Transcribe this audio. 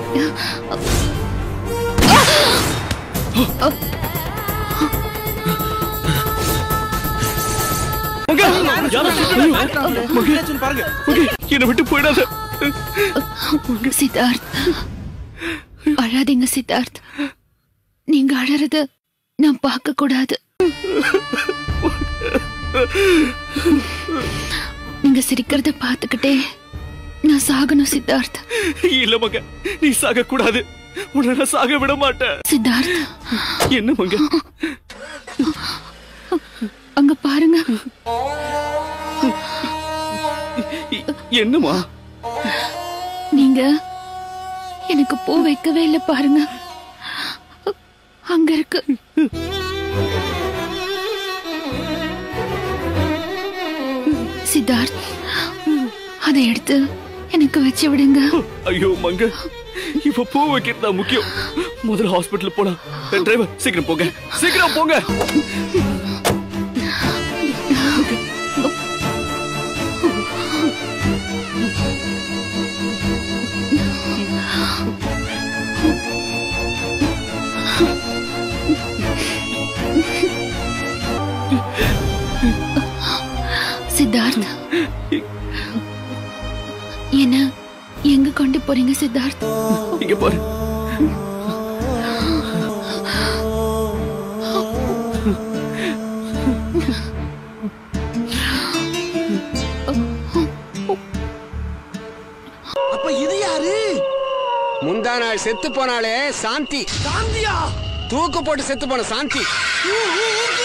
மங்க யாரோ சுட்டுறாங்க. மங்க பாருங்க மங்க என்னை விட்டு போயிடாத சித்தார்த் அழாதீங்க சித்தார்த் நீங்க அழறத நான் பார்க்க கூடாது நீங்க சிரிக்கிறத பார்த்துக்கிட்டே நான் சாகணும் சித்தார்த் இல்ல மங்க நீ சாக கூடாது உன்னை நான் சாக விட மாட்டேன் சித்தார்த் என்ன மங்க அங்க பாருங்க இ- என்னம்மா நீங்க எனக்கு பூ வைக்கவே இல்லை பாருங்க அங்க இருக்கு சித்தார்த் அதை எடுத்து எனக்கு வச்சு விடுங்க ஐயோ மங்க இப்ப பூ வைக்கிறது தான் முக்கியம் முதல்ல ஹாஸ்பிடல் போலாம் டிரைவர் சீக்கிரம் போங்க சீக்கிரம் போங்க சித்தார்த் என்ன எங்க கொண்டு போறீங்க சித்தார்த் இங்க பாரு அப்ப இது யாரு முந்தா நாள் செத்து போனாலே சாந்தி சாந்தியா தூக்கு போட்டு செத்து போன சாந்தி ஊ, ஊ, ஊ,